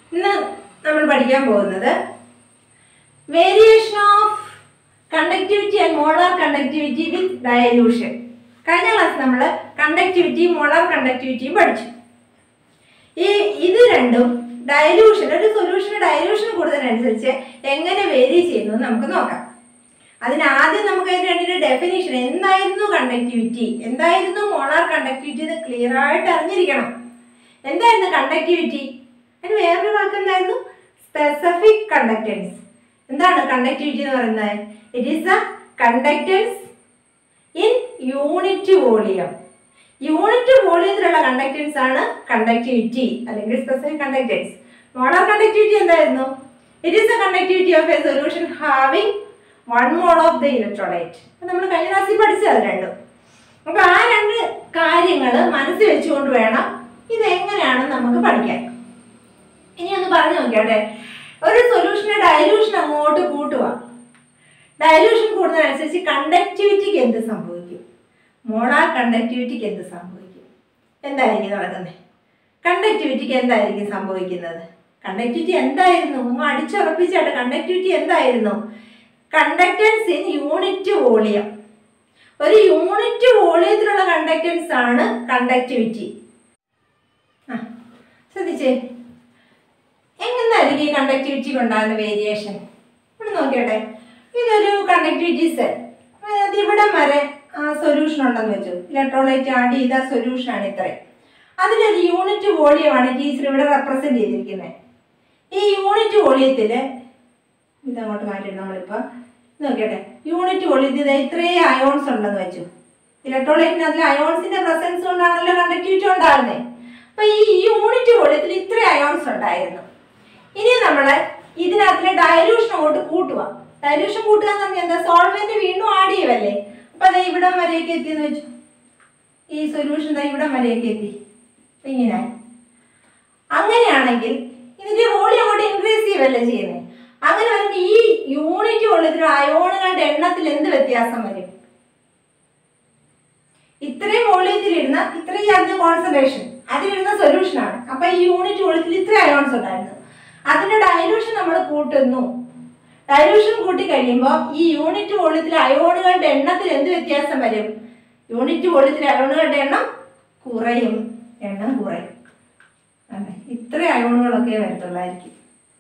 ഇന്ന് നമ്മൾ പഠിക്കാൻ പോകുന്നത് variation of conductivity and molar conductivity with dilution കഴിഞ്ഞ ക്ലാസ് നമ്മൾ കണ്ടക്ടിവിറ്റിയും മോളാർ കണ്ടക്ടിവിറ്റിയും പഠിച്ചു ഈ ഇത് രണ്ടും ഡയലൂഷൻ ഒരു സൊല്യൂഷൻ ഡയലൂഷൻ കൂടുന്നതിനനുസരിച്ച് എങ്ങനെ വേരി ചെയ്യുന്നു എന്ന് നമുക്ക് നോക്കാം അതിന് ആദ്യം നമുക്ക് അതിന് രണ്ടിന്റെ ഡെഫിനേഷൻ എന്തായിരുന്നു കണ്ടക്ടിവിറ്റി എന്തായിരുന്നു മോളാർ കണ്ടക്ടിവിറ്റി എന്ന് ക്ലിയർ ആയിട്ട് അറിഞ്ഞിരിക്കണം എന്തായിരുന്നു കണ്ടക്ടിവിറ്റി അതിന് വേറൊരു വാക്ക് എന്തായിരുന്നു സ്പെസിഫിക് കണ്ടക്ടൻസ് എന്താണ് കണ്ടക്ടിവിറ്റി എന്ന് പറയുന്നത് it is a conductance in unit volume unit വോളിയത്തിലുള്ള കണ്ടക്ടൻസ് ആണ് കണ്ടക്ടിവിറ്റി അല്ലെങ്കിൽ സ്പെസിഫിക് കണ്ടക്ടൻസ് മോളാർ കണ്ടക്ടിവിറ്റി എന്തായിരുന്നു it is a conductivity of a solution having one mole of the electrolyte നമ്മൾ കഴിഞ്ഞ ക്ലാസ്സിൽ പഠിച്ചത് രണ്ടും അപ്പൊ ആ രണ്ട് കാര്യങ്ങൾ മനസ്സിൽ വെച്ചുകൊണ്ട് വേണം ഇത് എങ്ങനെയാണെന്ന് നമുക്ക് പഠിക്കാൻ ഇനി ഒന്ന് പറഞ്ഞു നോക്കിയാട്ടെ ഒരു സൊല്യൂഷനെ ഡയലൂഷൻ അങ്ങോട്ട് കൂട്ടുക ഡയലൂഷൻ കൂടുന്നതനുസരിച്ച് കണ്ടക്ടിവിറ്റിക്ക് എന്ത് സംഭവിക്കും മോളാർ കണ്ടക്ടിവിറ്റിക്ക് എന്ത് സംഭവിക്കും എന്തായിരിക്കും നടക്കുന്നത് കണ്ടക്ടിവിറ്റിക്ക് എന്തായിരിക്കും സംഭവിക്കുന്നത് കണ്ടക്ടിവിറ്റി എന്തായിരുന്നു ഒന്ന് അടിച്ചുറപ്പിച്ചായിട്ട് കണ്ടക്ടിവിറ്റി എന്തായിരുന്നു കണ്ടക്ടൻസ് ഇൻ യൂണിറ്റ് വോളിയം ഒരു യൂണിറ്റ് വോളിയത്തിലുള്ള കണ്ടക്ടൻസ് ആണ് കണ്ടക്ടിവിറ്റി ആ ശ്രദ്ധിച്ചേ എങ്ങനെയായിരിക്കും ഈ കണ്ടക്ടിവിറ്റിക്ക് ഉണ്ടാകുന്ന വേരിയേഷൻ ഇവിടെ നോക്കിയോട്ടെ ഇതൊരു കണ്ടക്ടിവിറ്റി സെൽ അതായത് ഇവിടം വരെ സൊല്യൂഷൻ ഉണ്ടെന്ന് വെച്ചു ഇലക്ട്രോലൈറ്റ് ആഡ് ചെയ്ത സൊല്യൂഷൻ ആണ് ഇത്രയും അതിലൊരു യൂണിറ്റ് വോളിയമാണ് ടീച്ചർ ഇവിടെ റെപ്രസെന്റ് ചെയ്തിരിക്കുന്നത് ഈ യൂണിറ്റ് വോളിയത്തിൽ ഇതങ്ങോട്ട് മാറ്റി നമ്മളിപ്പോൾ നോക്കിയട്ടെ യൂണിറ്റ് വോളിയത്തിൽ ഇത് ഇത്രയും അയോൺസ് ഉണ്ടെന്ന് വെച്ചു ഇലക്ട്രോലൈറ്റിന് അതിൽ അയോൺസിന്റെ പ്രസൻസ് കൊണ്ടാണല്ലോ കണ്ടക്ടിവിറ്റി ഉണ്ടാകുന്നത് അപ്പൊ ഈ യൂണിറ്റ് വോളിയത്തിൽ ഇത്ര അയോൺസ് ഉണ്ടായിരുന്നു ഇനി നമ്മൾ ഇതിനകത്തിലെ ഡയലൂഷൻ അങ്ങോട്ട് കൂട്ടുക ഡയലൂഷൻ കൂട്ടുക എന്ന് പറഞ്ഞാൽ എന്താ സോൾവെന്റ് വീണ്ടും ആഡ് ചെയ്യുമല്ലേ അപ്പൊ അത് ഇവിടം വരെയൊക്കെ എത്തിയെന്ന് വെച്ചു ഈ സൊല്യൂഷൻ ദാ ഇവിടം വരെയൊക്കെ എത്തി അപ്പൊ ഇങ്ങനെ അങ്ങനെയാണെങ്കിൽ ഇതിന്റെ വോളിയം അങ്ങോട്ട് ഇൻക്രീസ് ചെയ്യുമല്ലേ ചെയ്യുന്നത് അങ്ങനെ വരുമ്പോൾ ഈ യൂണിറ്റ് വോളിയത്തിൽ അയോണുകളുടെ എണ്ണത്തിൽ എന്ത് വ്യത്യാസം വരും ഇത്രയും വോളിയത്തിലിരുന്ന ഇത്രയും അതിന്റെ കോൺസെൻട്രേഷൻ അതിലിരുന്ന സൊല്യൂഷൻ ആണ് അപ്പൊ ഈ യൂണിറ്റ് വോളിയത്തിൽ ഇത്ര അയോൺസ് ഉണ്ടായിരുന്നു അതിന്റെ ഡയലൂഷൻ നമ്മൾ കൂട്ടുന്നു ഡയലൂഷൻ കൂട്ടി കഴിയുമ്പോൾ ഈ യൂണിറ്റ് വോളിയത്തിലെ അയോണുകളുടെ എണ്ണത്തിൽ എന്ത് വ്യത്യാസം വരും യൂണിറ്റ് വോളിയത്തിലെ അയോണുകളുടെ എണ്ണം കുറയും എണ്ണം കുറയും അതെ ഇത്ര അയോണുകളൊക്കെ വരത്തുള്ളായിരിക്കും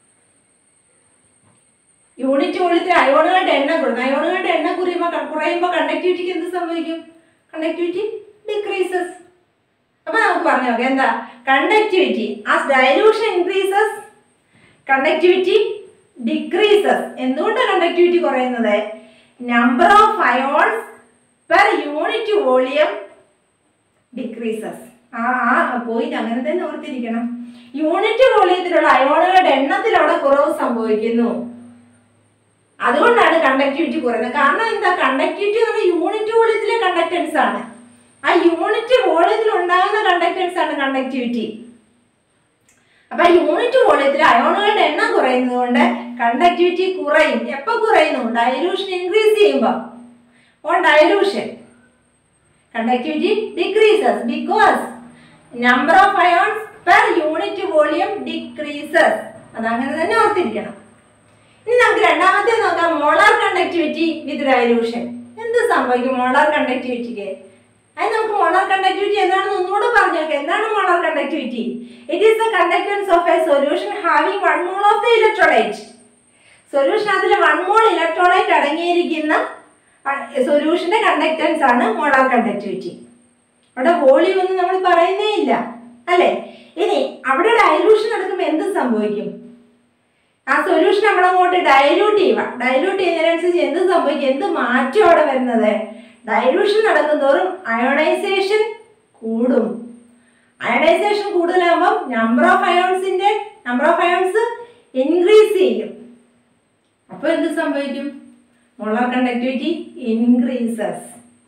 യൂണിറ്റ് വോളിയത്തിലെ അയോണുകളുടെ എണ്ണം കുറഞ്ഞു അയോണുകളുടെ എണ്ണം കുറയുമ്പോൾ കുറയുമ്പോൾ കണ്ടക്ടിവിറ്റിക്ക് എന്ത് സംഭവിക്കും കണ്ടക്ടിവിറ്റി ഡിക്രീസസ് അപ്പൊ നമുക്ക് പറഞ്ഞു നോക്കാം എന്താ conductivity as dilution increases conductivity decreases എന്തുകൊണ്ടാണ് കണ്ടക്ടിവിറ്റി കുറയുന്നത് number of ions per unit volume decreases ആ ആ പോയിന്റ് അങ്ങനെ തന്നെ ഓർത്തിരിക്കണം യൂണിറ്റ് വോളിയത്തിലുള്ള അയോണുകളുടെ എണ്ണത്തിൽ അവിടെ കുറവ് സംഭവിക്കുന്നു അതുകൊണ്ടാണ് കണ്ടക്ടിവിറ്റി കുറയുന്നത് കാരണം എന്താ കണ്ടക്ടിവിറ്റി എന്ന് പറഞ്ഞാൽ യൂണിറ്റ് വോളിയത്തിലെ കണ്ടക്ടൻസ് ആണ് ആ യൂണിറ്റ് വോളിയത്തിൽ ഉണ്ടാകുന്ന കണ്ടക്ടൻസ് ആണ് കണ്ടക്ടിവിറ്റി അപ്പൊ യൂണിറ്റ് വോളിയത്തിൽ അയോണുകളുടെ എണ്ണം കുറയുന്നത് കൊണ്ട് കണ്ടക്ടിവിറ്റി കുറയും എപ്പോ കുറയുന്നു ഡയലൂഷൻ ഇൻക്രീസ് ചെയ്യുമ്പോൾ on dilution conductivity decreases because number of ions per unit volume decreases അതങ്ങനെ തന്നെ ഓർത്തിരിക്കണം ഇനി നമുക്ക് രണ്ടാമത്തെ നോക്കാം മോളാർ കണ്ടക്ടിവിറ്റി വിത്ത് ഡയലൂഷൻ എന്ത് സംഭവിക്കും മോളാർ കണ്ടക്ടിവിറ്റിക്ക് അത് നമുക്ക് മോളാർ കണ്ടക്ടിവിറ്റി എന്താണെന്ന് ഒന്നുകൂടെ പറഞ്ഞു നോക്കാം എന്താണ് molar conductivity it is the conductance of a solution having one mole of the electrolyte solution അതിൽ വൺ മോൾ ഇലക്ട്രോലൈറ്റ് അടങ്ങിയിരിക്കുന്ന സൊല്യൂഷന്റെ കണ്ടക്ടൻസ് ആണ് മോളാർ കണ്ടക്ടിവിറ്റി അവിടെ വോളിയം ഒന്നും നമ്മൾ പറയുന്നേ ഇല്ല അല്ലേ ഇനി അവിടെ ഡയലൂഷൻ നടക്കുമ്പോൾ എന്ത് സംഭവിക്കും ആ സൊല്യൂഷൻ നമ്മൾ അങ്ങോട്ട് ഡയലൂട്ട് ചെയ്യുക ഡയലൂട്ട് ചെയ്യുന്നതിനനുസരിച്ച് എന്ത് സംഭവിക്കും എന്ത് മാറ്റം അവിടെ വരുന്നത് ഡയലൂഷൻ നടക്കുന്തോറും അയോണൈസേഷൻ കൂടും അയണൈസേഷൻ കൂടുതലാകുമ്പോൾ നമ്പർ ഓഫ് അയോൺസിന്റെ നമ്പർ ഓഫ് അയോൺസ് ഇൻക്രീസ് ചെയ്യും അപ്പോൾ എന്ത് സംഭവിക്കും മോളാർ കണ്ടക്ടിവിറ്റി ഇൻക്രീസസ്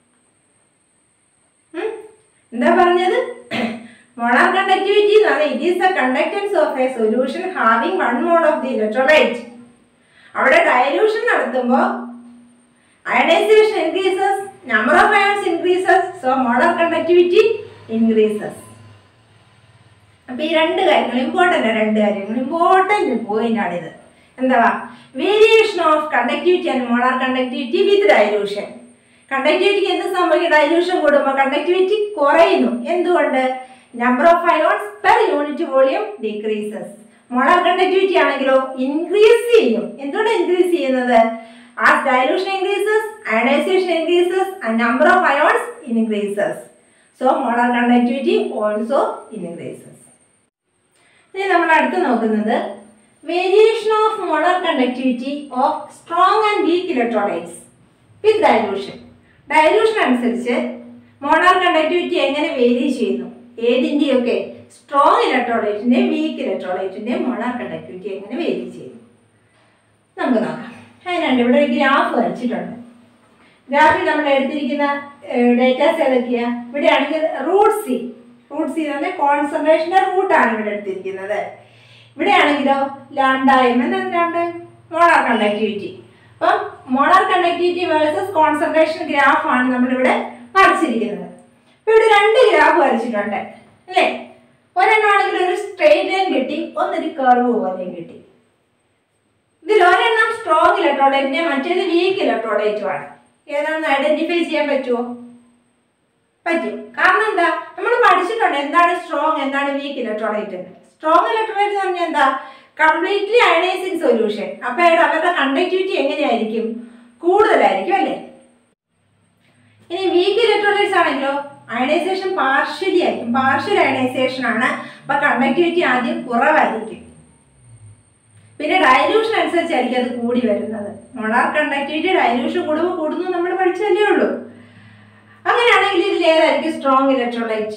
എന്താ പറഞ്ഞത് മോളാർ കണ്ടക്ടിവിറ്റി എന്ന് പറഞ്ഞാൽ it is the conductance of a solution having one mole of the electrolyte അവിടെ ഡയലൂഷൻ നടത്തുമ്പോൾ ionization increases number of ions increases so molar conductivity increases അപ്പൊ ഈ രണ്ട് കാര്യങ്ങൾ ഇമ്പോർട്ടൻ്റ് രണ്ട് കാര്യങ്ങൾ ഇമ്പോർട്ടൻ്റ് പോയിന്റ് ആണിത് എന്താ variation of conductivity and molar conductivity with dilution കണ്ടക്ടിവിറ്റിക്ക് എന്ത് സംഭവിക്കും ഡൈലൂഷൻ കൂടുമ്പോൾ കണ്ടക്ടിവിറ്റി കുറയുന്നു എന്തുകൊണ്ട് number of ions per unit volume decreases molar conductivity ആണെങ്കിലോ ഇൻക്രീസ് ചെയ്യും എന്തുകൊണ്ട് ഇൻക്രീസ് ചെയ്യുന്നത് as dilution increases ionization increases and number of ions increases so molar conductivity also increases ഇനി നമ്മൾ അടുത്ത് നോക്കുന്നത് variation of molar conductivity of strong and weak electrolytes with dilution dilution അനുസരിച്ച് molar conductivity എങ്ങനെ vary ചെയ്യുന്നു ഏതിൻ്റെയൊക്കെ strong ഇലക്ട്രോലൈറ്റിൻ്റെയും weak ഇലക്ട്രോലൈറ്റിൻ്റെയും മോളാർ കണ്ടക്ടിവിറ്റി എങ്ങനെ വേരി ചെയ്യുന്നു നമുക്ക് നോക്കാം അതിനുണ്ട് ഇവിടെ ഒരു ഗ്രാഫ് വരച്ചിട്ടുണ്ട് ഗ്രാഫിൽ നമ്മൾ എടുത്തിരിക്കുന്ന ഡേറ്റാസ് ഏതൊക്കെയാ ഇവിടെ ആണെങ്കിൽ റൂട്ട് സി റൂട്ട് സി തന്നെ കോൺസെൻട്രേഷൻ്റെ റൂട്ടാണ് ഇവിടെ എടുത്തിരിക്കുന്നത് ഇവിടെ ആണെങ്കിലോ ലാണ്ടായം എന്താണ് ലാണ്ടായം മോളാർ കണ്ടക്ടിവിറ്റി അപ്പം മോളാർ കണ്ടക്ടിവിറ്റി വേഴ്സസ് കോൺസെൻട്രേഷൻ ഗ്രാഫാണ് നമ്മളിവിടെ വരച്ചിരിക്കുന്നത് ഇപ്പൊ ഇവിടെ രണ്ട് ഗ്രാഫ് വരച്ചിട്ടുണ്ട് അല്ലേ ഒരെണ്ണമാണെങ്കിൽ ഒരു സ്ട്രെയിറ്റ് ലൈൻ കിട്ടി ഒന്നൊരു കർവ് പോലെയും കിട്ടി ഇതിൽ ഒരെണ്ണം സ്ട്രോങ് ഇലക്ട്രോലൈറ്റിനെ മറ്റേത് വീക്ക് ഇലക്ട്രോലൈറ്റുമാണ് ഏതാണെന്ന് ഐഡന്റിഫൈ ചെയ്യാൻ പറ്റുമോ പറ്റും കാരണം എന്താ നമ്മൾ പഠിച്ചിട്ടുണ്ട് എന്താണ് സ്ട്രോങ് എന്താണ് വീക്ക് ഇലക്ട്രോലൈറ്റ് എന്ന് സ്ട്രോങ് ഇലക്ട്രോലൈറ്റ് എന്ന് പറഞ്ഞാൽ എന്താ കംപ്ലീറ്റ്ലി അയണൈസിങ് സൊല്യൂഷൻ അപ്പോൾ അവരുടെ കണ്ടക്ടിവിറ്റി എങ്ങനെയായിരിക്കും കൂടുതലായിരിക്കും അല്ലേ ഇനി വീക്ക് ഇലക്ട്രോലൈറ്റ്സ് ആണെങ്കിലോ അയണൈസേഷൻ പാർഷ്യലി ആയിരിക്കും പാർഷ്യൽ അയണൈസേഷൻ ആണ് അപ്പൊ കണ്ടക്ടിവിറ്റി ആദ്യം കുറവായിരിക്കും പിന്നെ ഡൈലൂഷൻ അനുസരിച്ചായിരിക്കും അത് കൂടി വരുന്നത് മോളാർ കണ്ടക്ടിവിറ്റി ഡൈലൂഷൻ കൂടുമ്പോൾ കൂടുന്നു നമ്മൾ പഠിച്ചല്ലേ ഉള്ളൂ അങ്ങനെയാണെങ്കിൽ ഇതിൽ ഏതായിരിക്കും സ്ട്രോങ് ഇലക്ട്രോലൈറ്റ്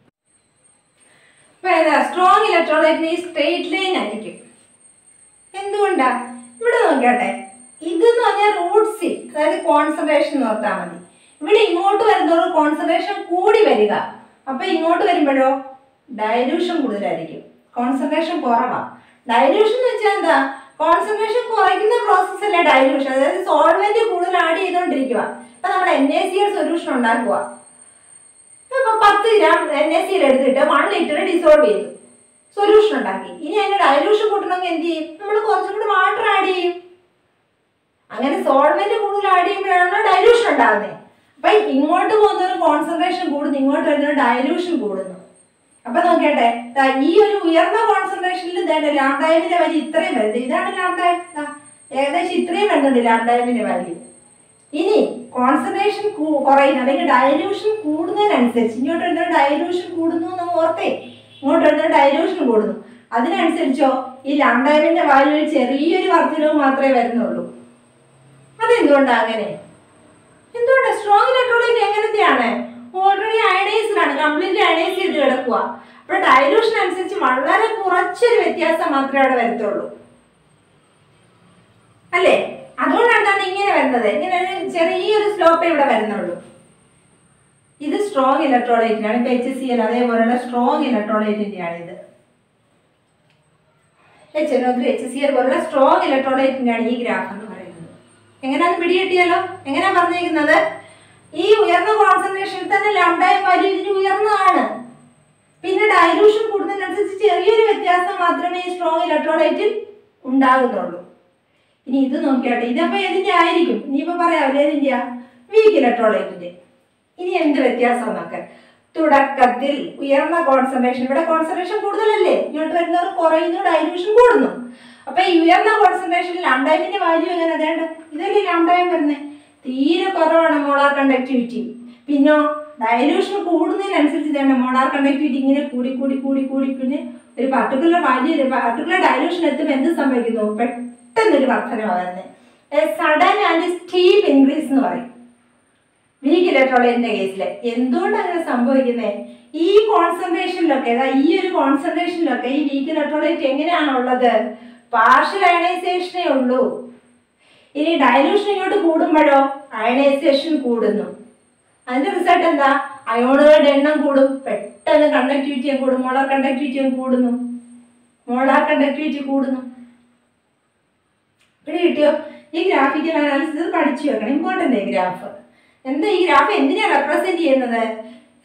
ഇപ്പൊ ഏതാ സ്ട്രോങ് ഇലക്ട്രോലൈറ്റിന് ഈ സ്ട്രെയിറ്റ് ലൈൻ ആയിരിക്കും എന്തുകൊണ്ടാ ഇവിടെ നോക്കിയാട്ടെ ഇതെന്ന് പറഞ്ഞാൽ റൂട്ട് സി അതായത് കോൺസെൻട്രേഷൻ നോർത്താൽ മതി ഇവിടെ ഇങ്ങോട്ട് വരുന്നതോറും കോൺസെൻട്രേഷൻ കൂടി വരിക അപ്പൊ ഇങ്ങോട്ട് വരുമ്പോഴോ ഡൈലൂഷൻ കൂടുതലായിരിക്കും കോൺസെൻട്രേഷൻ കുറവാ ഡൈലൂഷൻ എന്ന് വെച്ചാൽ എന്താ കോൺസെൻട്രേഷൻ കുറയ്ക്കുന്ന പ്രോസസ് അല്ലേ ഡൈലൂഷൻ അതായത് സോൾവെന്റ് കൂടുതൽ ആഡ് ചെയ്തുകൊണ്ടിരിക്കുക ഇപ്പൊ നമ്മൾ എൻ എ സി സൊല്യൂഷൻ ഉണ്ടാക്കുക ഇപ്പൊ പത്ത് ഗ്രാം എൻ എ സിയിൽ എടുത്തിട്ട് വൺ ലിറ്റർ ഡിസോൾവ് ചെയ്തു സൊല്യൂഷൻ ഉണ്ടാക്കി ഇനി അതിന്റെ ഡൈലൂഷൻ കൂട്ടണമെങ്കിൽ എന്ത് ചെയ്യും നമ്മൾ കുറച്ചും കൂടി വാട്ടർ ആഡ് ചെയ്യും അങ്ങനെ സോൾവെന്റ് കൂടുതൽ ആഡ് ചെയ്യുമ്പോഴാണ് ഡൈലൂഷൻ ഉണ്ടാകുന്നത് അപ്പൊ ഇങ്ങോട്ട് പോകുന്നൊരു കോൺസെൻട്രേഷൻ കൂടുന്നു ഇങ്ങോട്ട് വരുന്ന ഡൈലൂഷൻ കൂടുന്നു അപ്പൊ നോക്കിയട്ടെ ദാ ഈ ഒരു ഉയർന്ന കോൺസെൻട്രേഷനിൽ ഇതാണ് ലാംഡായമിന്റെ വാല്യൂ ഇത്രയും വരുന്നത് ഇതാണ് ലാംഡായം ദാ ഏകദേശം ഇത്രയും വരുന്നുണ്ട് ലാംഡായമിന്റെ വാല്യൂ ഇനി കോൺസെൻട്രേഷൻ കുറയുന്നു അല്ലെങ്കിൽ ഡൈലൂഷൻ കൂടുന്നതിനനുസരിച്ച് ഇങ്ങോട്ട് വരുന്ന ഡൈലൂഷൻ കൂടുന്നു എന്ന് ഓർത്തേ ഇങ്ങോട്ട് വരുന്ന ഡൈലൂഷൻ കൂടുന്നു അതിനനുസരിച്ചോ ഈ ലാംഡായമിന്റെ വാല്യൂവിൽ ചെറിയൊരു വർധനവ് മാത്രമേ വരുന്നുള്ളൂ അതെന്തുകൊണ്ടാണ് അങ്ങനെ എന്തുകൊണ്ട് സ്ട്രോങ് ഇലക്ട്രോലൈറ്റ് എങ്ങനത്തെയാണ് ഓൾറെഡി അയണൈസ്ഡ് ആണ് കംപ്ലീറ്റ്ലി അയണൈസ് ചെയ്ത് കിടക്കുക അപ്പോൾ ഡൈലൂഷൻ അനുസരിച്ച് വളരെ കുറച്ചൊരു വ്യത്യാസം മാത്രമേ അവിടെ വരത്തുള്ളൂ അല്ലേ അതുകൊണ്ടാണ് ഇങ്ങനെ വരുന്നത് ഇങ്ങനെ ഒരു ചെറിയൊരു സ്ലോപ്പേ ഇവിടെ വരുന്നുള്ളൂ ഇത് സ്ട്രോങ് ഇലക്ട്രോലൈറ്റിനാണ് ഇപ്പൊ എച്ച് സി എൽ അതേപോലെയുള്ള സ്ട്രോങ് ഇലക്ട്രോലൈറ്റിന്റെയാണ് ഇത് H N O H C L പോലുള്ള സ്ട്രോങ് ഇലക്ട്രോലൈറ്റിന്റെയാണ് ഈ ഗ്രാഫ് എന്ന് പറയുന്നത് എങ്ങനെയാന്ന് പിടികിട്ടിയാലോ എങ്ങനെയാ പറഞ്ഞിരിക്കുന്നത് ഈ ഉയർന്ന കോൺസെൻട്രേഷനിൽ തന്നെ ലംഡായം വാല്യൂ ഇതിന് ഉയർന്നതാണ് പിന്നെ ഡൈലൂഷൻ കൂടുന്നതിനനുസരിച്ച് ചെറിയൊരു വ്യത്യാസം മാത്രമേ ഈ സ്ട്രോങ് ഇലക്ട്രോലൈറ്റിൽ ഉണ്ടാകുന്നുള്ളൂ ഇനി ഇത് നോക്കിയാട്ടെ ഇതപ്പോ ഏതിന്റെ ആയിരിക്കും ഇനിയിപ്പോ പറയാമല്ലോ ഏതിന്റെയാ വീക്ക് ഇലക്ട്രോലൈറ്റിന്റെ ഇനി എന്ത് വ്യത്യാസം നോക്കാൻ തുടക്കത്തിൽ ഉയർന്ന കോൺസെൻട്രേഷൻ ഇവിടെ കോൺസെൻട്രേഷൻ കൂടുതലല്ലേ ഇങ്ങോട്ട് വരുന്നവർ കുറയുന്നു ഡൈലൂഷൻ കൂടുന്നു അപ്പൊ ഈ ഉയർന്ന കോൺസെൻട്രേഷനിൽ ലാംഡായമിന്റെ വാല്യൂ എങ്ങനെ അതേണ്ട ഇതല്ലേ ലാംഡായം വരുന്നത് തീരെ കുറവാണ് മോളാർ കണ്ടക്ടിവിറ്റി പിന്നോ ഡൈലൂഷൻ കൂടുന്നതിനനുസരിച്ച് ഇതേണ്ട മോളാർ കണ്ടക്ടിവിറ്റി ഇങ്ങനെ കൂടി കൂടി കൂടി കൂടി പിന്നെ ഒരു പർട്ടിക്കുലർ വാല്യൂ ഒരു പർട്ടിക്കുലർ ഡൈലൂഷൻ എത്തുമ്പോൾ എന്ത് സംഭവിക്കുന്നു പെട്ടെന്നൊരു വർധനമാകുന്നത് സഡൻ ആൻഡ് സ്റ്റീപ്പ് ഇൻക്രീസ് എന്ന് പറയും വീക്ക് ഇലക്ട്രോളൈറ്റിന്റെ കേസിൽ എന്തുകൊണ്ട് അങ്ങനെ സംഭവിക്കുന്നത് ഈ കോൺസെൻട്രേഷനിലൊക്കെ അതായത് ഈ ഒരു കോൺസെൻട്രേഷനിലൊക്കെ ഈ വീക്ക് ഇലക്ട്രോളൈറ്റ് എങ്ങനെയാണ് ഉള്ളത് പാർഷ്യൽ അയണൈസേഷനേ ഉള്ളൂ ഇനി ഡൈലൂഷൻ ഇങ്ങോട്ട് കൂടുമ്പോഴോ അയണൈസേഷൻ കൂടുന്നു അതിന്റെ റിസൾട്ട് എന്താ അയോണുകളുടെ എണ്ണം കൂടും പെട്ടെന്ന് കണ്ടക്ടിവിറ്റിയും കൂടും മോളാർ കണ്ടക്ടിവിറ്റിയും കൂടുന്നു മോളാർ കണ്ടക്ടിവിറ്റി കൂടുന്നു ഇവിടെ കിട്ടിയോ ഈ ഗ്രാഫിക്കൽ അനാലിസിസ് പഠിച്ചു വെക്കണം ഇമ്പോർട്ടൻ്റ് ഈ ഗ്രാഫ് എന്താ ഈ ഗ്രാഫ് എന്തിനാ റെപ്രസെന്റ് ചെയ്യുന്നത്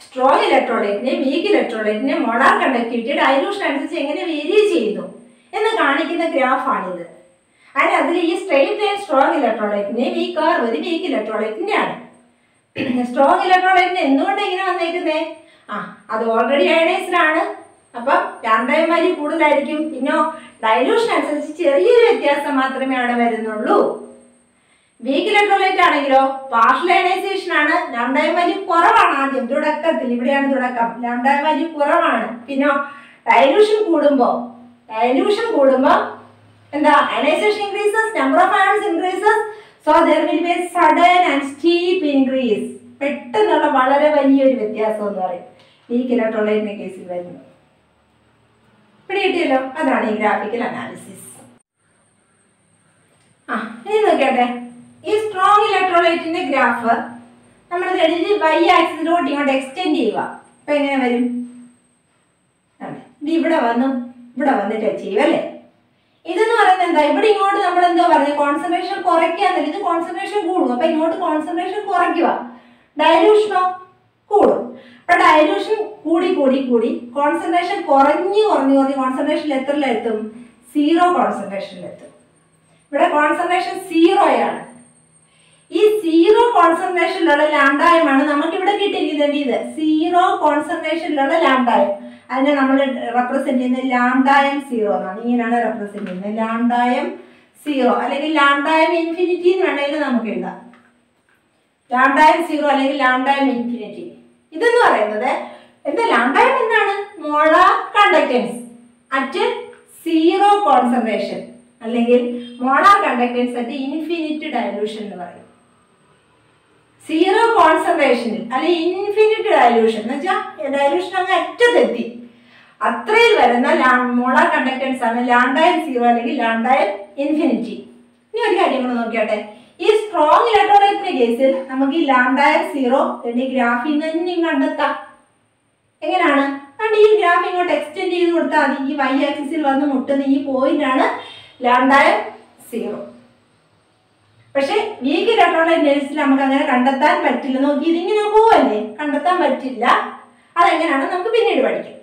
സ്ട്രോങ് ഇലക്ട്രോലൈറ്റിനെ വീക്ക് ഇലക്ട്രോലൈറ്റിനെ മോളാർ കണ്ടക്ടിവിറ്റി ഡൈലൂഷൻ അനുസരിച്ച് എങ്ങനെ വേരി ചെയ്യുന്നു എന്ന് കാണിക്കുന്ന ഗ്രാഫാണിത് അതിന് അതിൽ ഈ സ്ട്രെയിറ്റ് ലൈൻ സ്ട്രോങ് ഇലക്ട്രോലൈറ്റിനെ ഈ കർവ് ഒരു വീക്ക് ഇലക്ട്രോലൈറ്റിന്റെ ആണ് സ്ട്രോങ് ഇലക്ട്രോലൈറ്റിന് എന്തുകൊണ്ട് ഇങ്ങനെ വന്നേക്കുന്നേ ആ അത് ഓൾറെഡി അയണൈസ്ഡ് ആണ് അപ്പം രണ്ടാം വാല്യൂ കൂടുതലായിരിക്കും പിന്നെ ഡൈലൂഷൻ അനുസരിച്ച് ചെറിയൊരു വ്യത്യാസം മാത്രമേ അവിടെ വരുന്നുള്ളൂ വീക്ക് ഇലക്ട്രോലൈറ്റ് ആണെങ്കിലോ പാർഷ്യൽ അയണൈസേഷൻ ആണ് രണ്ടാം വാല്യൂ കുറവാണ് ആദ്യം തുടക്കത്തിൽ ഇവിടെയാണ് തുടക്കം രണ്ടാം വാല്യൂ കുറവാണ് പിന്നെ ഡൈലൂഷൻ കൂടുമ്പോൾ ഡൈലൂഷൻ കൂടുമ്പോൾ എന്താ ionization increases number of ions increases so there will be sudden and steep increase പെട്ടെന്നുള്ള വളരെ വലിയൊരു വ്യത്യാസം എന്ന് പറയും വീക്ക് ഇലക്ട്രോലൈറ്റിന്റെ കേസിൽ വരുന്നു പിടികിട്ടിയല്ലോ അതാണ് ഈ ഗ്രാഫിക്കൽ അനാലിസിസ് ആ ഇനി നോക്കട്ടെ ഈ സ്ട്രോങ് ഇലക്ട്രോലൈറ്റിന്റെ ഗ്രാഫ് നമ്മൾ എടുത്ത് വൈ ആക്സിലോട്ട് ഇങ്ങോട്ട് എക്സ്റ്റെൻഡ് ചെയ്യുക അപ്പൊ എങ്ങനെ വരും അതെ. ഇത് ഇവിടെ വന്നു ഇവിടെ വന്ന് ടച്ച് ചെയ്യും അല്ലേ ഇതെന്ന് പറയുന്നത് എന്താ ഇവിടെ ഇങ്ങോട്ട് നമ്മൾ എന്താ പറയുന്നത് കോൺസെൻട്രേഷൻ കുറയ്ക്കാന്നില്ല ഇത് കോൺസെൻട്രേഷൻ കൂടും അപ്പൊ ഇങ്ങോട്ട് കോൺസെൻട്രേഷൻ കുറയ്ക്കുക ഡയലൂഷനോ കൂടും അപ്പൊ ഡയലൂഷൻ കൂടി കൂടി കൂടി കോൺസെൻട്രേഷൻ കുറഞ്ഞു കുറഞ്ഞു കുറഞ്ഞ് കോൺസെൻട്രേഷൻ എത്രയിലെത്തും സീറോ കോൺസെൻട്രേഷനിലെത്തും ഇവിടെ കോൺസെൻട്രേഷൻ സീറോയാണ് ഈ സീറോ കോൺസെൻട്രേഷനിലുള്ള ലാംഡായമാണ് നമുക്ക് ഇവിടെ കിട്ടിയിരിക്കുന്നത് ഇത് സീറോ കോൺസെൻട്രേഷനിലുള്ള ലാംഡായം അതിനെ നമ്മൾ റെപ്രസെന്റ് ചെയ്യുന്നത് ലാംഡായം സീറോ എന്നാണ് ഇങ്ങനെയാണ് റെപ്രസെന്റ് ചെയ്യുന്നത് ലാംഡായം സീറോ അല്ലെങ്കിൽ ലാംഡായം ഇൻഫിനിറ്റി എന്ന് വേണമെങ്കിൽ നമുക്ക് എഴുതാം ലാംഡായം സീറോ അല്ലെങ്കിൽ ലാംഡായം ഇൻഫിനിറ്റി ഇതെന്ന് പറയുന്നത് എന്താ ലാംഡായം എന്താണ് molar conductance at zero concentration അല്ലെങ്കിൽ molar conductance at infinite dilution എന്ന് പറയും സീറോ കോൺസെൻട്രേഷനിൽ അല്ലെങ്കിൽ ഇൻഫിനിറ്റ് ഡയലൂഷൻ എന്ന് വെച്ചാൽ ഡയലൂഷൻ അങ്ങ് അറ്റത്തെത്തി അത്രയിൽ വരുന്ന മോളാർ കണ്ടക്ടൻസ് ആണ് ലാംഡായം സീറോ അല്ലെങ്കിൽ ലാംഡായം ഇൻഫിനിറ്റി ഇനി ഒരു കാര്യം കൂടെ നോക്കിയാട്ടെ ഈ സ്ട്രോങ് ഇലക്ട്രോലൈറ്റിന്റെ കേസിൽ നമുക്ക് ഈ ലാംഡായം സീറോ ഈ ഗ്രാഫിൽ നിന്ന് തന്നെ കണ്ടെത്താം എങ്ങനെയാണ് അതുകൊണ്ട് ഈ ഗ്രാഫ് ഇങ്ങോട്ട് എക്സ്റ്റെൻഡ് ചെയ്ത് കൊടുത്താൽ മതി ഈ വൈ ആക്സിസിൽ വന്ന് മുട്ടുന്ന ഈ പോയിന്റ് ആണ് ലാംഡായം സീറോ പക്ഷെ വീക്ക് ഇലക്ട്രോലൈറ്റ് കേസിൽ നമുക്ക് അങ്ങനെ കണ്ടെത്താൻ പറ്റില്ല നോക്കി ഇതിങ്ങനെ പോവല്ലേ കണ്ടെത്താൻ പറ്റില്ല അതെങ്ങനെയാണ് നമുക്ക് പിന്നീട് പഠിക്കാം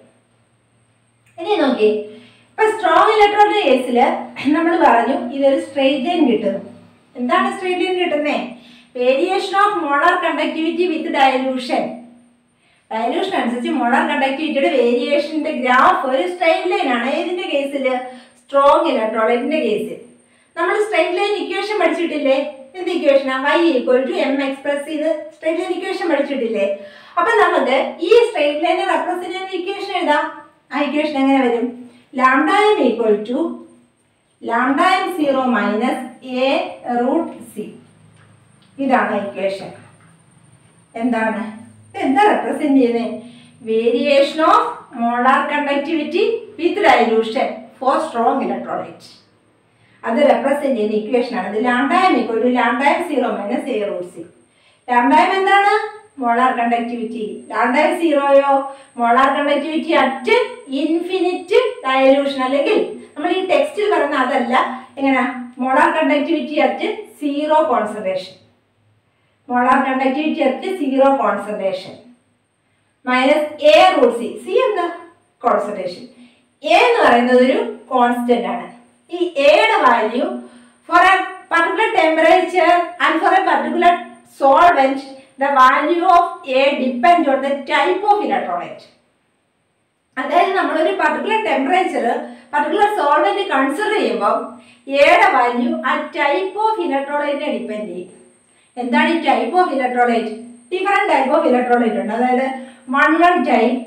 ഇനി നോക്കി ഇപ്പൊ സ്ട്രോങ് ഇലക്ട്രോണിന്റെ കേസിൽ നമ്മൾ പറഞ്ഞു ഇതൊരു സ്ട്രെയിറ്റ് ലൈൻ കിട്ടുന്നു എന്താണ് സ്ട്രെയിറ്റ് ലൈൻ കിട്ടുന്നേ variation of molar conductivity with dilution dilution അനുസരിച്ച് മോളാർ കണ്ടക്ടിവിറ്റിയുടെ വേരിയേഷന്റെ ഗ്രാഫ് ഒരു സ്ട്രെയിറ്റ് ലൈൻ ആണ് ഏതിന്റെ കേസിൽ സ്ട്രോങ് ഇലക്ട്രോളൈറ്റിന്റെ കേസിൽ നമ്മൾ സ്ട്രെയിറ്റ് ലൈൻ ഇക്വേഷൻ പഠിച്ചിട്ടില്ലേ എന്ത് ഇക്വേഷനാ Y equal to M express ചെയ്ത് സ്ട്രെയിറ്റ് ലൈൻ ഇക്വേഷൻ പഠിച്ചിട്ടില്ലേ അപ്പൊ നമുക്ക് ഈ സ്ട്രെയിറ്റ് ലൈനെ റെപ്രസെന്റ് ചെയ്യുന്ന ഇക്വേഷൻ എഴുതാം ആ ഇക്വേഷൻ എങ്ങനെ വരും lambda m equal to lambda m zero minus A root C ഇതാണ് ഇക്വേഷൻ എന്താണ് ഇത് എന്താ റെപ്രസെന്റ് ചെയ്യുന്നത് variation of molar conductivity with dilution for strong electrolyte അത് റെപ്രസെന്റ് ചെയ്യുന്ന ഇക്വേഷൻ ആണ് ഇത് lambda m equal to lambda m zero minus A root C lambda m എന്താണ് മോളാർ കണ്ടക്ടിവിറ്റി ലാംഡായം സീറോയോ molar conductivity at infinite dilution അല്ലെങ്കിൽ നമ്മൾ ഈ ടെക്സ്റ്റിൽ പറയുന്ന അതല്ല എങ്ങനെ molar conductivity at zero concentration molar conductivity at zero concentration minus A root C C എന്താ കോൺസെൻട്രേഷൻ എ എന്ന് പറയുന്നത് ഒരു കോൺസ്റ്റന്റ് ആണ് ഈ എയുടെ value for a particular temperature and for a particular solvent the value of A depend on the type of electrolyte അതായത് നമ്മളൊരു particular temperature particular solvent consider ചെയ്യുമ്പോൾ എയുടെ വാല്യൂ ആ ടൈപ്പ് ഓഫ് ഇലക്ട്രോളൈറ്റിനെ ഡിപ്പെൻഡ് ചെയ്യും എന്താണ് ഈ type of electrolyte different type of electrolyte ഉണ്ട് അതായത് one one type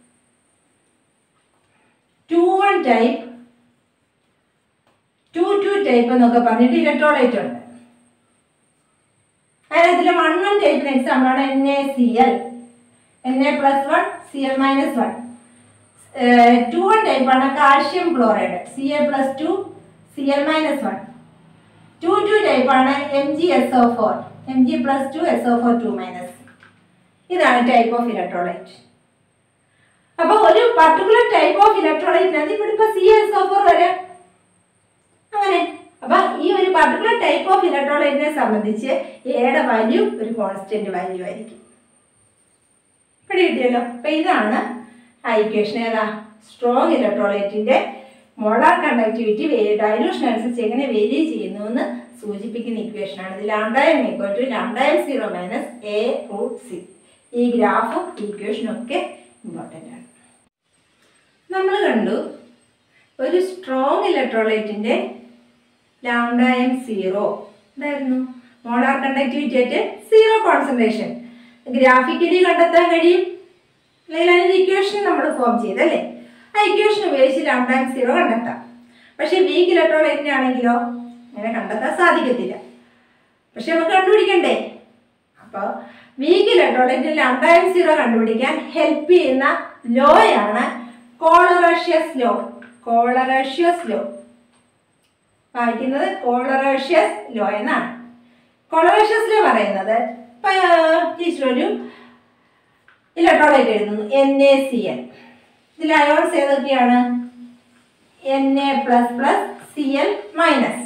two one type two two type എന്നൊക്കെ പറഞ്ഞിട്ട് ഇലക്ട്രോളൈറ്റ് ഉണ്ട് അതിനകത്തിൽ വൺ വൺ ടൈപ്പിന് എക്സാമ്പിൾ ആണ് N A C L N A plus one C L minus one two one type ആണ് calcium chloride C A plus two C L minus one two two type ആണ് M G S O four M G plus two S O four two minus ഇതാണ് type of electrolyte അപ്പോൾ ഒരു particular type of ഇലക്ട്രോളൈറ്റിനകത്ത് ഇവിടെ ഇപ്പോൾ C S O four വരെ അങ്ങനെ അപ്പൊ ഈ ഒരു പർട്ടിക്കുലർ ടൈപ്പ് ഓഫ് ഇലക്ട്രോളൈറ്റിനെ സംബന്ധിച്ച് എയുടെ വാല്യൂ ഒരു കോൺസ്റ്റന്റ് വാല്യൂ ആയിരിക്കും ഇവിടെ കിട്ടിയല്ലോ അപ്പൊ ഇതാണ് ആ ഇക്വേഷൻ ഏതാ സ്ട്രോങ് ഇലക്ട്രോലൈറ്റിന്റെ മോളാർ കണ്ടക്ടിവിറ്റി ഡൈലൂഷൻ അനുസരിച്ച് എങ്ങനെ വേരി ചെയ്യുന്നു എന്ന് സൂചിപ്പിക്കുന്ന ഇക്വേഷൻ ആണ് ഇത് lambda m equal to lambda m zero minus A root C ഈ ഗ്രാഫും ഇക്വേഷനും ഒക്കെ ഇമ്പോർട്ടൻ്റ് ആണ് നമ്മൾ കണ്ടു ഒരു സ്ട്രോങ് ഇലക്ട്രോലൈറ്റിന്റെ ലാംഡായം സീറോ എന്തായിരുന്നു മോളാർ കണ്ടക്ടിവിറ്റി ആയിട്ട് സീറോ കോൺസെൻട്രേഷൻ ഗ്രാഫിക്കലി കണ്ടെത്താൻ കഴിയും അല്ലെങ്കിൽ അതിൻ്റെ ഇക്വേഷൻ നമ്മൾ ഫോം ചെയ്തല്ലേ ആ ഇക്വേഷൻ ഉപയോഗിച്ച് ലാംഡായം സീറോ കണ്ടെത്താം പക്ഷേ വീക്ക് ഇലക്ട്രോലൈറ്റിനെ ആണെങ്കിലോ അങ്ങനെ കണ്ടെത്താൻ സാധിക്കത്തില്ല പക്ഷെ നമുക്ക് കണ്ടുപിടിക്കണ്ടേ അപ്പോൾ വീക്ക് ഇലക്ട്രോലൈറ്റിൽ ലാംഡായം സീറോ കണ്ടുപിടിക്കാൻ ഹെൽപ്പ് ചെയ്യുന്ന ലോയാണ് കോളറേഷ്യസ് ലോ കോളറേഷ്യസ് ലോ വായിക്കുന്നത് കോളറേഷ്യസ് ലോ എന്നാണ് കോളറേഷ്യസ് ലോ പറയുന്നത് ടീച്ചർ ഒരു ഇലക്ട്രോലൈറ്റ് എഴുതുന്നു എൻ എ സി എൽ ഇതിൽ അയോൺസ് ഏതൊക്കെയാണ് N A plus plus C L minus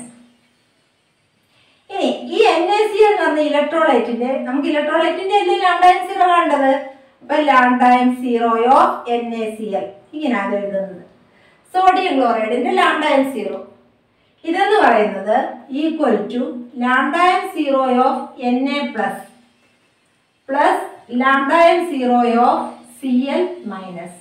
ഇനി ഈ എൻ എ സി എന്ന് പറഞ്ഞ ഇലക്ട്രോലൈറ്റിന്റെ നമുക്ക് ഇലക്ട്രോലൈറ്റിന്റെ അല്ലേ ലാംഡായം സീറോ കണ്ടത് അപ്പൊ ലാംഡായം സീറോയോ എൻ എ സി എൽ ഇങ്ങനെയാണ് എഴുതുന്നത് സോഡിയം ക്ലോറൈഡിന്റെ ലാംഡായം സീറോ ഇതെന്ന് പറയുന്നത് equal to lambda m zero of N A plus plus lambda m zero of C L minus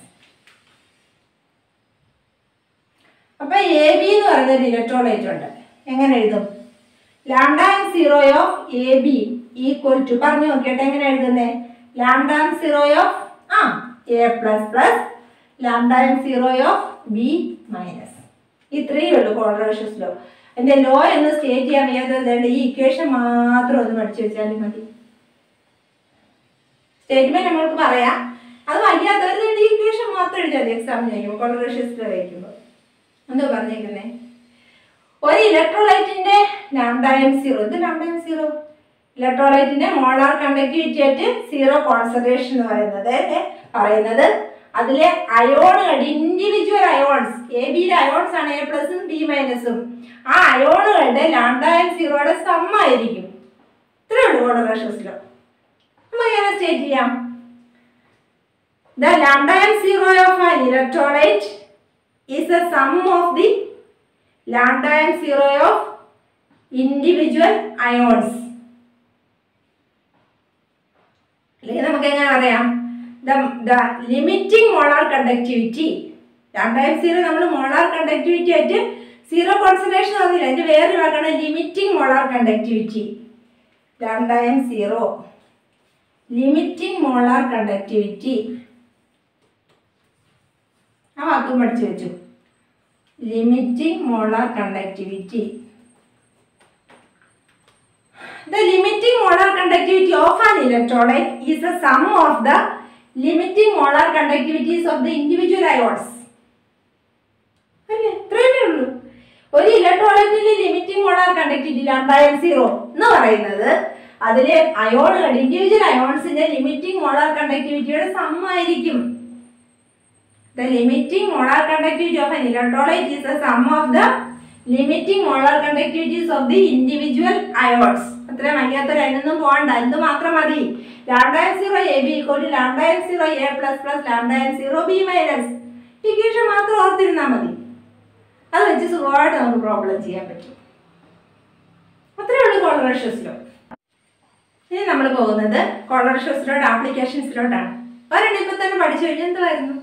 അപ്പൊ എ ബി എന്ന് പറയുന്ന ഒരു ഇലക്ട്രോലൈറ്റ് ഉണ്ട് എങ്ങനെ എഴുതും lambda m zero of A B equal to പറഞ്ഞു നോക്കിയിട്ട് എങ്ങനെ എഴുതുന്നേ ലാംഡായം സീറോ ഓഫ് ആ A plus plus lambda m zero of B minus ഇത്രയേ ഉള്ളൂ കോളറേഷ്യസ് ലോ എൻ്റെ ലോ എന്ന് സ്റ്റേറ്റ് ചെയ്യാൻ വയ്യാത്തത് ഈ ഇക്വേഷൻ മാത്രം ഒന്ന് പഠിച്ചു വെച്ചാലും മതി സ്റ്റേറ്റ്മെന്റ് നമ്മൾക്ക് പറയാം അത് വയ്യാത്തവർ ഈ ഇക്വേഷൻ മാത്രം എഴുതിയാൽ മതി എക്സാമിന് കഴിയുമ്പോൾ കോളറേഷ്യസ് ലോ വയ്ക്കുമ്പോൾ എന്താ പറഞ്ഞേക്കുന്നേ ഒരു ഇലക്ട്രോലൈറ്റിന്റെ ലാംഡായം സീറോ ഇത് ലാംഡായം സീറോ ഇലക്ട്രോലൈറ്റിന്റെ മോളാർ കണ്ടക്ടിവിറ്റി ആയിട്ട് സീറോ കോൺസെൻട്രേഷൻ എന്ന് പറയുന്നത് ഏ, പറയുന്നത് അതിലെ അയോണുകൾ ഇൻഡിവിജ്വൽ അയോൺസ് എ ബിയിലെ അയോൺസ് ആണ് എ പ്ലസും ബി മൈനസും ആ അയോണുകളുടെ ലാംഡായം സീറോയുടെ സമ്മായിരിക്കും ഇത്രേ ഉള്ളൂ കോളറേഷൻസിലോ നമുക്ക് എങ്ങനെ സ്റ്റേറ്റ് ചെയ്യാം the lambda m zero of an electrolyte is the sum of the lambda and zero of individual ions. അല്ലെങ്കിൽ നമുക്ക് എങ്ങനെ പറയാം the the limiting molar conductivity lambda m zero നമ്മൾ മോളാർ കണ്ടക്ടിവിറ്റി ആയിട്ട് സീറോ കോൺസെൻട്രേഷൻ പറഞ്ഞില്ല അതിന്റെ വേറൊരു വാക്കാണ് limiting molar conductivity lambda m zero limiting molar conductivity ആ വാക്കും പഠിച്ചു വെച്ചു limiting molar conductivity The limiting molar conductivity of an electrolyte is the sum of the limiting molar conductivities of the individual ions. അല്ലേ ഇത്രയല്ലേ ഉള്ളൂ ഒരു ഇലക്ട്രോലൈറ്റിന്റെ limiting molar conductivity lambda m zero എന്ന് പറയുന്നത് അതിലെ അയോണുകൾ ഇൻഡിവിജ്വൽ അയോൺസിന്റെ ലിമിറ്റിംഗ് മോളാർ കണ്ടക്ടിവിറ്റിയുടെ സമ്മായിരിക്കും The limiting molar conductivity of an electrolyte is the sum of the limiting molar conductivities of the individual ions. അത്രയും വയ്യാത്തൊരു അതിനൊന്നും പോകണ്ട ഇത് മാത്രം മതി lambda m zero A B equal lambda m zero A plus plus lambda m zero B minus equation മാത്രം ഓർത്തിരുന്നാൽ മതി അത് വെച്ച് സുഖമായിട്ട് നമുക്ക് പ്രോബ്ലം ചെയ്യാൻ പറ്റും അത്രയേ ഉള്ളൂ കോളറേഷ്യസിലോ ഇനി നമ്മൾ പോകുന്നത് കോളറേഷ്യസിലോട്ട് ആപ്ലിക്കേഷൻസിലോട്ടാണ് ഒരെണ്ണം ഇപ്പം തന്നെ പഠിച്ചു കഴിഞ്ഞാൽ എന്തുമായിരുന്നു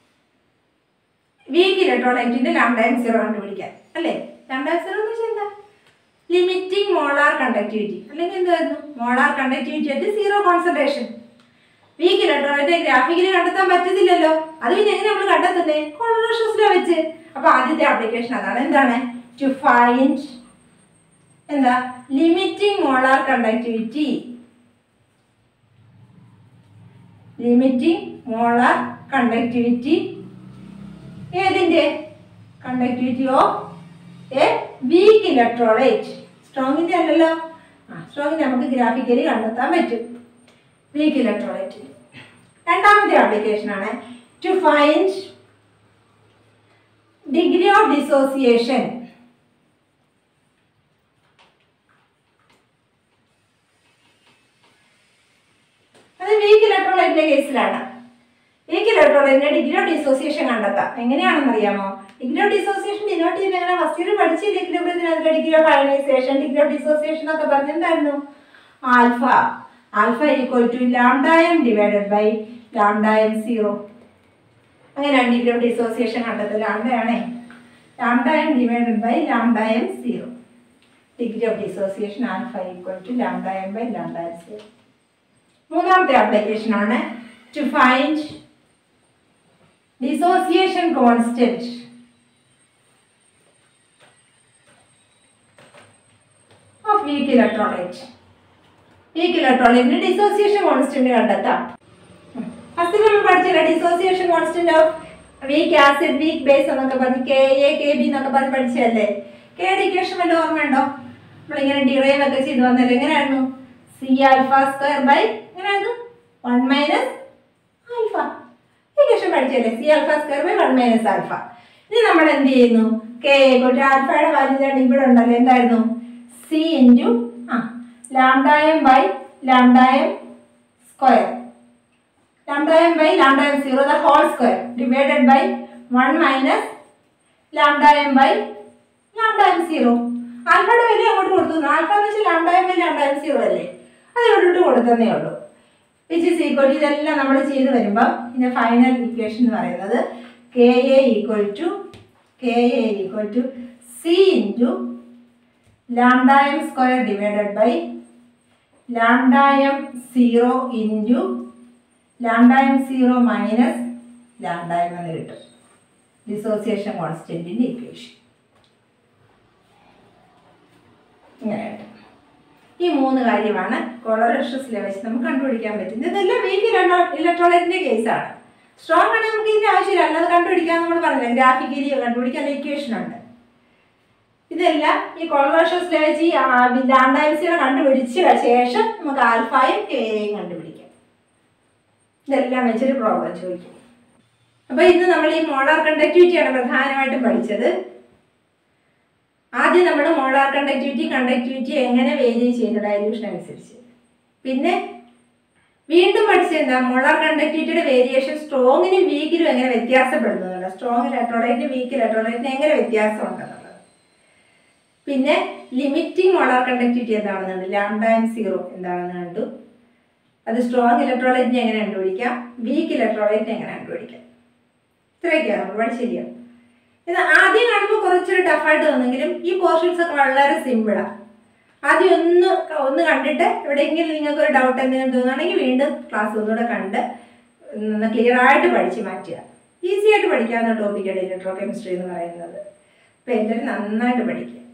വീക്ക് ഇലക്ട്രോലൈറ്റിന്റെ ലാംഡായം സീറോ കണ്ടുപിടിക്കാൻ അല്ലേ ലാംഡായം സീറോ എന്ന് വെച്ചാൽ എന്താ ലിമിറ്റിംഗ് മോളാർ കണ്ടക്ടിവിറ്റി അല്ലെങ്കിൽ എന്തായിരുന്നു മോളാർ കണ്ടക്ടിവിറ്റി ആയിട്ട് zero concentration weak electrolyte graphically കണ്ടെത്താൻ പറ്റത്തില്ലല്ലോ അത് പിന്നെ എങ്ങനെ നമ്മൾ കണ്ടെത്തുന്നേ കോളറേഷൻസിലോ വെച്ച് അപ്പൊ ആദ്യത്തെ ആപ്ലിക്കേഷൻ അതാണ് എന്താണ് ടു ഫൈൻഡ് എന്താ limiting molar conductivity limiting molar conductivity ഏതിന്റെ conductivity of a weak electrolyte സ്ട്രോങ്ങിന്റെ അല്ലല്ലോ ആ സ്ട്രോങ്ങിന്റെ നമുക്ക് ഗ്രാഫിക്കലി കണ്ടെത്താൻ പറ്റും വീക്ക് ഇലക്ട്രോളൈറ്റ് രണ്ടാമത്തെ ആപ്ലിക്കേഷൻ ആണ് to find degree of dissociation അത് വീക്ക് ഇലക്ട്രോളൈറ്റിന്റെ കേസിലാണ് വീക്ക് ഇലക്ട്രോളൈറ്റിന്റെ ഡിഗ്രി ഓഫ് ഡിസോസിയേഷൻ കണ്ടെത്താം എങ്ങനെയാണെന്ന് അറിയാമോ ഡിഗ്രി ഓഫ് ഡിസോസിയേഷൻ ഡിനോട്ട് ചെയ്യുന്ന എങ്ങനെ ഫസ്റ്റ് ഇയർ പഠിച്ചില്ല ഇക്വിലിബ്രിയത്തിന് അതിന്റെ degree of ionisation degree of dissociation എന്നൊക്കെ പറഞ്ഞെന്തായിരുന്നു alpha alpha equal to lambda m divided by lambda m zero അങ്ങനെയാണ് ഡിഗ്രി ഓഫ് ഡിസോസിയേഷൻ കണ്ടെത്തൽ ലാംഡയാണേ lambda m divided by lambda m zero degree of dissociation alpha equal to lambda m by lambda m zero മൂന്നാമത്തെ application ആണ് to find dissociation constant of weak electrolyte weak ഇലക്ട്രോളൈറ്റിന് dissociation constant കണ്ടെത്താം first നമ്മൾ പഠിച്ചില്ല dissociation constant of weak acid weak base എന്നൊക്കെ പറഞ്ഞ് K A K B എന്നൊക്കെ പറഞ്ഞ് പഠിച്ചതല്ലേ കെ ഡിക്കേഷൻ വല്ല ഓർമ്മയുണ്ടോ നമ്മളിങ്ങനെ ഡിറൈവ് ഒക്കെ ചെയ്ത് വന്നല്ലേ എങ്ങനെയായിരുന്നു സി ആൽഫ സ്ക്വയർ ബൈ എങ്ങനെയായിരുന്നു വൺ മൈനസ് ആൽഫ ഇക്വേഷൻ പഠിച്ചല്ലേ C alpha square by one minus alpha ഇനി നമ്മൾ എന്ത് ചെയ്യുന്നു കെ കൊണ്ട് ആൽഫയുടെ വാല്യൂ രണ്ട് ഇവിടെ ഉണ്ടല്ലോ എന്തായിരുന്നു സി ഇൻറ്റു ആ lambda m by lambda m square lambda m by lambda m 0 the whole square divided by 1 minus lambda m by lambda m 0 ആൽഫയുടെ വില അങ്ങോട്ട് കൊടുത്തു ആൽഫ എന്ന് വെച്ചാൽ lambda m by lambda m zero അല്ലേ അത് ഇവിടോട്ട് കൊടുത്തതേ ഉള്ളൂ വിച്ച് ഇസ് ഈക്വൽ ഇതെല്ലാം നമ്മൾ ചെയ്ത് വരുമ്പോൾ ഇതിൻ്റെ ഫൈനൽ ഇക്വേഷൻ എന്ന് പറയുന്നത് K A equal to K A equal to C into lambda m square divided by lambda m zero into lambda m zero minus lambda m എന്ന് കിട്ടും ഡിസോസിയേഷൻ കോൺസ്റ്റൻറ്റിൻ്റെ ഇക്വേഷൻ ഇങ്ങനെ കിട്ടും ഈ മൂന്ന് കാര്യമാണ് കൊളറഷ്യസിലെ വെച്ച് നമുക്ക് കണ്ടുപിടിക്കാൻ പറ്റുന്നത് ഇതെല്ലാം വീക്ക് ഇലക്ട്രോളൈറ്റിൻ്റെ കേസാണ് സ്ട്രോങ് ആണ് നമുക്ക് ഇതിൻ്റെ ആവശ്യമില്ല അല്ലാതെ കണ്ടുപിടിക്കാൻ നമ്മൾ പറഞ്ഞില്ല ഗ്രാഫിക്കലി കണ്ടുപിടിക്കാൻ ഇക്വേഷൻ ഉണ്ട് ഇതെല്ലാം ഈ കൊളറഷ്യസിലെ വെച്ച് ഈ ലാംഡ എം സീറോ കണ്ടുപിടിച്ച ശേഷം നമുക്ക് ആൽഫയും കെയും കണ്ടുപിടിക്കാം ഇതെല്ലാം വെച്ചൊരു പ്രോബ്ലം ചോദിക്കും അപ്പോൾ ഇന്ന് നമ്മൾ ഈ മോളാർ കണ്ടക്ടിവിറ്റിയാണ് പ്രധാനമായിട്ടും പഠിച്ചത് ആദ്യം നമ്മൾ മോളാർ കണ്ടക്ടിവിറ്റി കണ്ടക്ടിവിറ്റി എങ്ങനെ വേരി ചെയ്യുന്ന ഡയലൂഷൻ അനുസരിച്ച് പിന്നെ വീണ്ടും പഠിച്ചത് എന്താ മോളാർ കണ്ടക്ടിവിറ്റിയുടെ വേരിയേഷൻ സ്ട്രോങ്ങിനും വീക്കിലും എങ്ങനെ വ്യത്യാസപ്പെടുന്നു എന്നുള്ളത് സ്ട്രോങ് ഇലക്ട്രോളൈറ്റിന് വീക്ക് ഇലക്ട്രോളൈറ്റിന് എങ്ങനെ വ്യത്യാസം ഉണ്ടെന്നുള്ളത് പിന്നെ ലിമിറ്റിംഗ് മോളാർ കണ്ടക്ടിവിറ്റി എന്താണെന്ന് കണ്ടു ലാംഡ എം സീറോ എന്താണെന്ന് കണ്ടു അത് സ്ട്രോങ് ഇലക്ട്രോളൈറ്റിനെ എങ്ങനെ കണ്ടുപിടിക്കാം വീക്ക് ഇലക്ട്രോളൈറ്റിനെ എങ്ങനെ കണ്ടുപിടിക്കാം ഇത്രയൊക്കെയാണ് നമ്മൾ പഠിച്ചില്ല ഇത് ആദ്യം കാണുമ്പോൾ കുറച്ചൊരു ടഫായിട്ട് തോന്നെങ്കിലും ഈ പോർഷൻസ് ഒക്കെ വളരെ സിമ്പിളാണ് ആദ്യം ഒന്ന് ഒന്ന് കണ്ടിട്ട് എവിടെയെങ്കിലും നിങ്ങൾക്ക് ഒരു ഡൗട്ട് എന്തെങ്കിലും തോന്നുകയാണെങ്കിൽ വീണ്ടും ക്ലാസ് ഒന്നുകൂടെ കണ്ട് ഒന്ന് ക്ലിയർ ആയിട്ട് പഠിച്ച് മാറ്റുക ഈസി ആയിട്ട് പഠിക്കാവുന്ന ടോപ്പിക്കാണ് ഇലക്ട്രോ കെമിസ്ട്രി എന്ന് പറയുന്നത് അപ്പോൾ എല്ലാവരും നന്നായിട്ട് പഠിക്കുക